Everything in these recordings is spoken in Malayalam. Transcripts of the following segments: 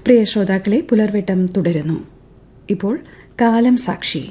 പ്രിയ ശ്രോതാക്കളെ പുലർവെട്ടം തുടരുന്നു ഇപ്പോൾ കാലം സാക്ഷി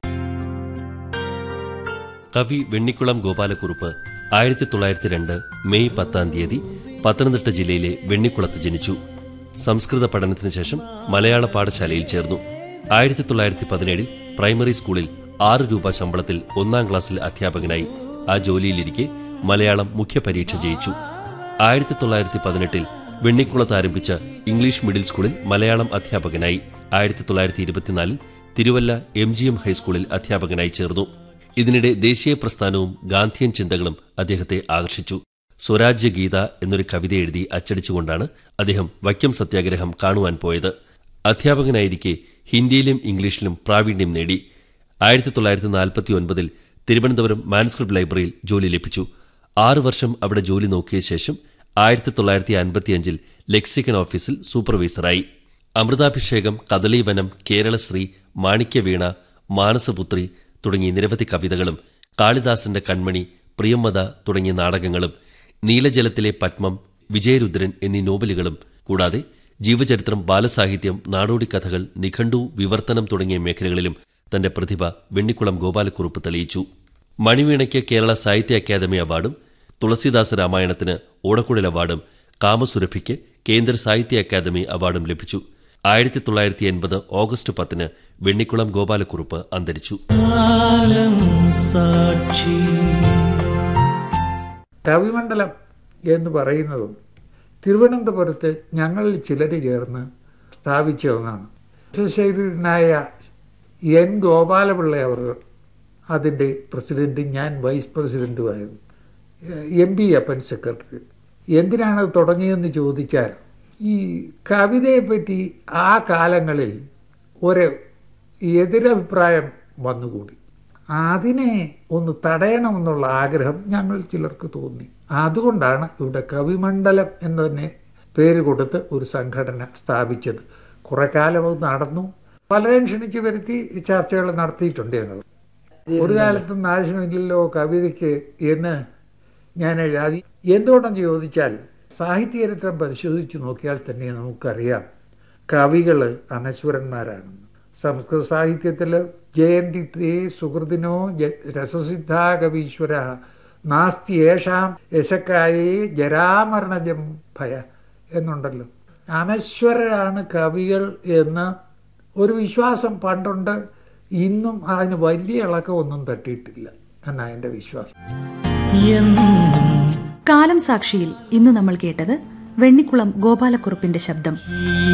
കവി വെണ്ണിക്കുളം ഗോപാലക്കുറുപ്പ് ആയിരത്തി തൊള്ളായിരത്തി രണ്ട് മെയ് പത്താം തീയതി പത്തനംതിട്ട ജില്ലയിലെ വെണ്ണിക്കുളത്ത് ജനിച്ചു സംസ്കൃത പഠനത്തിന് ശേഷം മലയാള പാഠശാലയിൽ ചേർന്നു ആയിരത്തി തൊള്ളായിരത്തി പതിനേഴിൽ പ്രൈമറി സ്കൂളിൽ ആറ് രൂപ ശമ്പളത്തിൽ ഒന്നാം ക്ലാസ്സിൽ അധ്യാപകനായി ആ ജോലിയിലിരിക്കെ മലയാളം മുഖ്യ പരീക്ഷ ജയിച്ചു ആയിരത്തി തൊള്ളായിരത്തി പതിനെട്ടിൽ വെണ്ണിക്കുളത്ത് ആരംഭിച്ച ഇംഗ്ലീഷ് മിഡിൽ സ്കൂളിൽ മലയാളം അധ്യാപകനായി ആയിരത്തി തൊള്ളായിരത്തി ഇരുപത്തിനാലിൽ തിരുവല്ല എം ജി എം ഹൈസ്കൂളിൽ അധ്യാപകനായി ചേർന്നു ഇതിനിടെ ദേശീയ പ്രസ്ഥാനവും ഗാന്ധിയൻ ചിന്തകളും അദ്ദേഹത്തെ ആകർഷിച്ചു സ്വരാജ്യ ഗീത എന്നൊരു കവിത എഴുതി അച്ചടിച്ചുകൊണ്ടാണ് അദ്ദേഹം വൈക്കം സത്യാഗ്രഹം കാണുവാൻ പോയത് അധ്യാപകനായിരിക്കെ ഹിന്ദിയിലും ഇംഗ്ലീഷിലും പ്രാവീണ്യം നേടി ആയിരത്തി തൊള്ളായിരത്തി നാൽപ്പത്തി ഒൻപതിൽ തിരുവനന്തപുരം മാൻസ്ക്രിപ്റ്റ് ലൈബ്രറിയിൽ ജോലി ലഭിച്ചു ആറു വർഷം അവിടെ ജോലി നോക്കിയ ശേഷം ആയിരത്തി തൊള്ളായിരത്തി അൻപത്തിയഞ്ചിൽ ലെക്സിക്കൻ ഓഫീസിൽ സൂപ്പർവൈസറായി അമൃതാഭിഷേകം കദളീവനം കേരളശ്രീ മാണിക്യവീണ മാനസപുത്രി തുടങ്ങിയ നിരവധി കവിതകളും കാളിദാസന്റെ കൺമണി പ്രിയംവദ തുടങ്ങിയ നാടകങ്ങളും നീലജലത്തിലെ പത്മം വിജയരുദ്രൻ എന്നീ നോവലുകളും കൂടാതെ ജീവചരിത്രം ബാലസാഹിത്യം നാടോടിക്കഥകൾ നിഘണ്ടു വിവർത്തനം തുടങ്ങിയ മേഖലകളിലും തന്റെ പ്രതിഭ വെണ്ണിക്കുളം ഗോപാലക്കുറുപ്പ് തെളിയിച്ചു മണിവീണയ്ക്ക് കേരള സാഹിത്യ അക്കാദമി അവാർഡും തുളസീദാസ രാമായണത്തിന് ഓടക്കുഴൽ അവാർഡും കാമസുരഭിക്ക് കേന്ദ്ര സാഹിത്യ അക്കാദമി അവാർഡും ലഭിച്ചു ആയിരത്തി തൊള്ളായിരത്തി എൺപത് ഓഗസ്റ്റ് പത്തിന് വെണ്ണിക്കുളം ഗോപാലക്കുറുപ്പ് അന്തരിച്ചു കവിമണ്ഡലം എന്ന് പറയുന്നതും തിരുവനന്തപുരത്ത് ഞങ്ങളിൽ ചിലർ ചേർന്ന് സ്ഥാപിച്ച ഒന്നാണ് ശരീരനായ എൻ ഗോപാലപിള്ള അവർ അതിൻ്റെ പ്രസിഡന്റും ഞാൻ വൈസ് പ്രസിഡന്റുമായിരുന്നു എം പി അപ്പൻ സെക്രട്ടറി എന്തിനാണ് അത് തുടങ്ങിയതെന്ന് ചോദിച്ചാൽ ഈ കവിതയെപ്പറ്റി ആ കാലങ്ങളിൽ ഒരു എതിരഭിപ്രായം വന്നുകൂടി അതിനെ ഒന്ന് തടയണമെന്നുള്ള ആഗ്രഹം ഞങ്ങൾ ചിലർക്ക് തോന്നി അതുകൊണ്ടാണ് ഇവിടെ കവിമണ്ഡലം എന്ന് തന്നെ പേര് കൊടുത്ത് ഒരു സംഘടന സ്ഥാപിച്ചത് കുറെ കാലം അത് നടന്നു പലരെയും ക്ഷണിച്ചു വരുത്തി ചർച്ചകൾ നടത്തിയിട്ടുണ്ട് ഞങ്ങൾ ഒരു കാലത്തും നാശമില്ലല്ലോ കവിതയ്ക്ക് എന്ന് ഞാൻ എഴുതി എന്തുകൊണ്ടെന്ന് ചോദിച്ചാൽ സാഹിത്യചരിത്രം പരിശോധിച്ച് നോക്കിയാൽ തന്നെ നമുക്കറിയാം കവികൾ അനശ്വരന്മാരാണെന്ന് സംസ്കൃത സാഹിത്യത്തിൽ ജയന്തി തേ സുഹൃതിനോ രസസിദ്ധാ കവീശ്വര നാസ്തി യേഷാം യശക്കായേ ജരാമരണജം ഭയ എന്നുണ്ടല്ലോ അനശ്വരരാണ് കവികൾ എന്ന് ഒരു വിശ്വാസം പണ്ടുണ്ട് ഇന്നും അതിന് വലിയ ഇളക്കമൊന്നും തട്ടിയിട്ടില്ല എന്നാണ് എൻ്റെ വിശ്വാസം കാലം സാക്ഷിയിൽ ഇന്ന് നമ്മൾ കേട്ടത് വെണ്ണിക്കുളം ഗോപാലക്കുറുപ്പിന്റെ ശബ്ദം